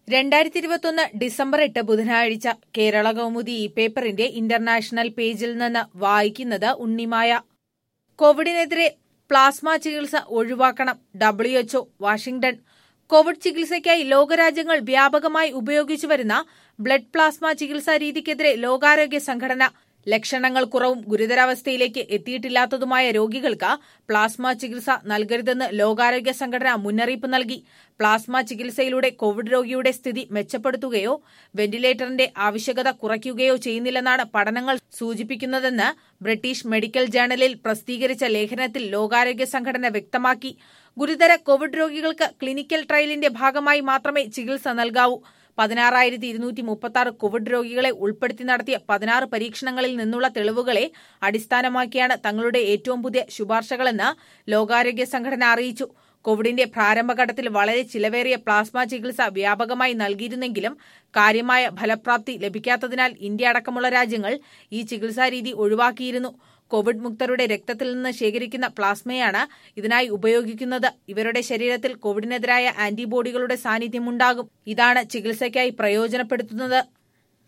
രണ്ടായിരത്തി ഇരുപത്തൊന്ന് ഡിസംബർ എട്ട് ബുധനാഴ്ച കേരള കൗമുദി ഈ പേപ്പറിന്റെ ഇന്റർനാഷണൽ പേജിൽ നിന്ന് വായിക്കുന്നത് ഉണ്ണിമായ കോവിഡിനെതിരെ പ്ലാസ്മ ചികിത്സ ഒഴിവാക്കണം ഡബ്ല്യുഎച്ച്ഒ വാഷിംഗ്ടൺ കോവിഡ് ചികിത്സയ്ക്കായി ലോകരാജ്യങ്ങൾ വ്യാപകമായി ഉപയോഗിച്ചു വരുന്ന ബ്ലഡ് പ്ലാസ്മ ചികിത്സാ രീതിക്കെതിരെ ലോകാരോഗ്യ സംഘടന ലക്ഷണങ്ങൾ കുറവും ഗുരുതരാവസ്ഥയിലേക്ക് എത്തിയിട്ടില്ലാത്തതുമായ രോഗികൾക്ക് പ്ലാസ്മ ചികിത്സ നൽകരുതെന്ന് ലോകാരോഗ്യ സംഘടന മുന്നറിയിപ്പ് നൽകി പ്ലാസ്മ ചികിത്സയിലൂടെ കോവിഡ് രോഗിയുടെ സ്ഥിതി മെച്ചപ്പെടുത്തുകയോ വെന്റിലേറ്ററിന്റെ ആവശ്യകത കുറയ്ക്കുകയോ ചെയ്യുന്നില്ലെന്നാണ് പഠനങ്ങൾ സൂചിപ്പിക്കുന്നതെന്ന് ബ്രിട്ടീഷ് മെഡിക്കൽ ജേണലിൽ പ്രസിദ്ധീകരിച്ച ലേഖനത്തിൽ ലോകാരോഗ്യ സംഘടന വ്യക്തമാക്കി ഗുരുതര കോവിഡ് രോഗികൾക്ക് ക്ലിനിക്കൽ ട്രയലിന്റെ ഭാഗമായി മാത്രമേ ചികിത്സ നൽകാവൂ പതിനാറായിരത്തി ഇരുന്നൂറ്റി മുപ്പത്തി ആറ് കോവിഡ് രോഗികളെ ഉൾപ്പെടുത്തി നടത്തിയ പതിനാറ് പരീക്ഷണങ്ങളിൽ നിന്നുള്ള തെളിവുകളെ അടിസ്ഥാനമാക്കിയാണ് തങ്ങളുടെ ഏറ്റവും പുതിയ ശുപാർശകളെന്ന് ലോകാരോഗ്യ സംഘടന അറിയിച്ചു കോവിഡിന്റെ പ്രാരംഭഘട്ടത്തിൽ വളരെ ചിലവേറിയ പ്ലാസ്മ ചികിത്സ വ്യാപകമായി നൽകിയിരുന്നെങ്കിലും കാര്യമായ ഫലപ്രാപ്തി ലഭിക്കാത്തതിനാൽ ഇന്ത്യ അടക്കമുള്ള രാജ്യങ്ങൾ ഈ ചികിത്സാരീതി ഒഴിവാക്കിയിരുന്നു കോവിഡ് മുക്തരുടെ രക്തത്തിൽ നിന്ന് ശേഖരിക്കുന്ന പ്ലാസ്മയാണ് ഇതിനായി ഉപയോഗിക്കുന്നത് ഇവരുടെ ശരീരത്തിൽ കോവിഡിനെതിരായ ആന്റിബോഡികളുടെ സാന്നിധ്യമുണ്ടാകും ഇതാണ് ചികിത്സയ്ക്കായി പ്രയോജനപ്പെടുത്തുന്നത്